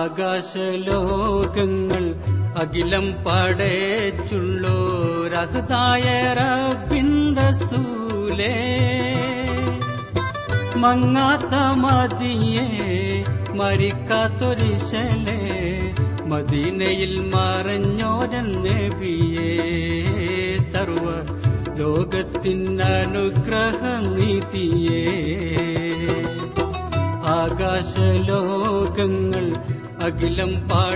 ആകാശലോകങ്ങൾ അഖിലം പടച്ചുള്ളോരഹതായ റബ്ബിൻ റസൂലേ മങ്ങാത്ത മതിയെ മരിക്കാത്തൊരിശലേ മദീനയിൽ മറഞ്ഞോരൻ നബിയേ സർവ ലോകത്തിനനുഗ്രഹ നിധിയേ ആകാശലോകങ്ങൾ അഖിലം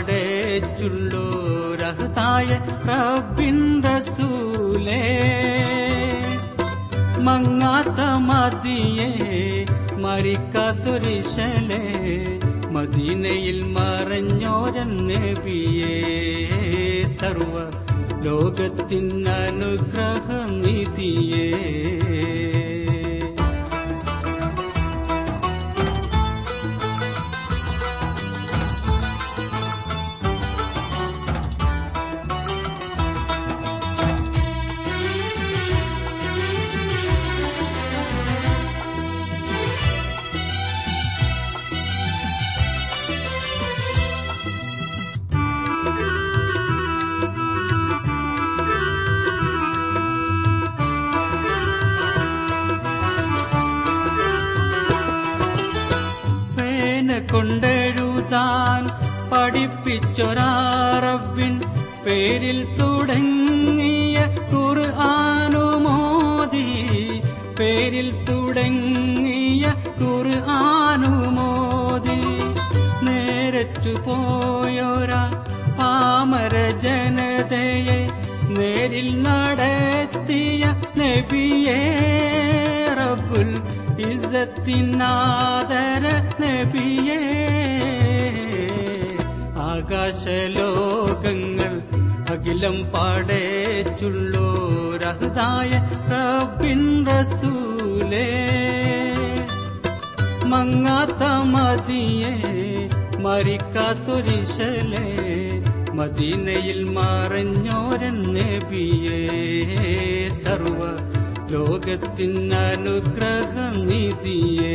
പാടേച്ചുള്ളോരഹതായ റബ്ബിൻ റസൂലേ മങ്ങാത്ത മതിയെ മരിക്കാത്തൊരിശലേ മദീനയിൽ മറഞ്ഞോരൻ നബിയേ സർവ ലോകത്തിനനുഗ്രഹ നിധിയേ പേന കൊണ്ടെഴുതാൻ പഠിപ്പിച്ചൊരാറബിൻ പേരിൽ തുടങ്ങിയ ഖുർആാനുമോദി പേരിൽ തുടങ്ങിയ ഖുർആാനുമോദി നേരറ്റു പോയൊരാ പാമര ജനതയെ നേരിൽ നടത്തിയ നബിയേ റബ്ബുൽ ഇസത്തിനാദര നബിയേ ആകാശലോകങ്ങൾ അഖിലം പാടേച്ചുള്ളോരഹതായ റബ്ബിൻ റസൂലേ മങ്ങാത്ത മതിയെ മരിക്കാത്തൊരിശലേ മദീനയിൽ മറഞ്ഞോരൻ നബിയേ സർവ ലോകത്തിനനുഗ്രഹ നിധിയേ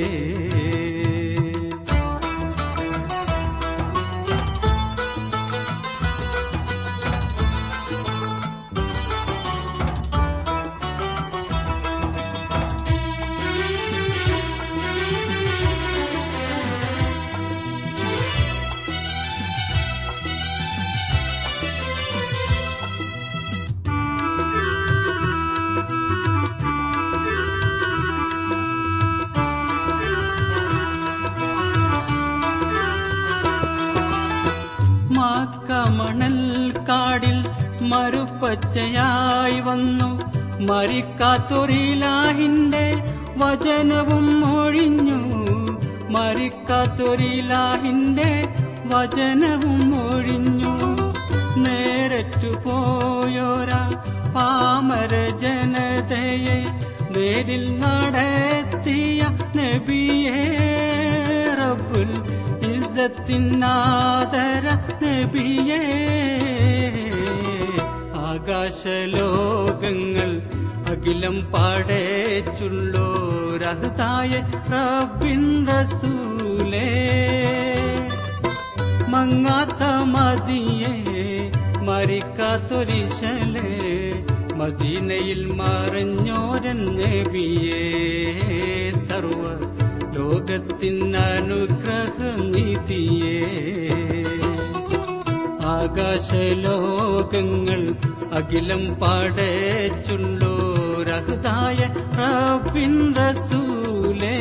മാക്കമണൽ കാടിൽ മറുപച്ചയായി വന്നു മരിക്കാത്തൊരിലാഹിന്റെ വചനവും ഒഴിഞ്ഞു മരിക്കാത്തൊരിലാഹിന്റെ വചനവും ഒഴിഞ്ഞു നേരറ്റു പോയോരാ പാമര ജനതയെ നേരിൽ നടത്തിയ നബിയേ റബ്ബുൽ ഇസത്തിനാദര നബിയേ ആകാശലോകങ്ങൾ അഖിലം പാടേച്ചുള്ളോരഹതായ റബ്ബിൻ റസൂലേ മങ്ങാത്ത മതിയെ മരിക്കാത്തൊരിശലേ മദീനയിൽ മറഞ്ഞോരൻ നബിയേ സർവ ലോകത്തിനനുഗ്രഹ നിധിയേ ആകാശലോകങ്ങൾ അഖിലം പാടേച്ചുള്ളോരഹതായ റബ്ബിൻ റസൂലേ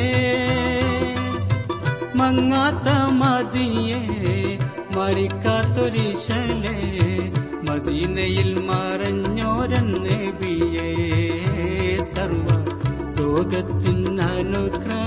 മങ്ങാത്ത മതിയെ മരിക്കാത്തൊരിശലേ മദീനയിൽ മറഞ്ഞോരൻ നബിയേ സർവ ലോകത്തിനനുഗ്രഹ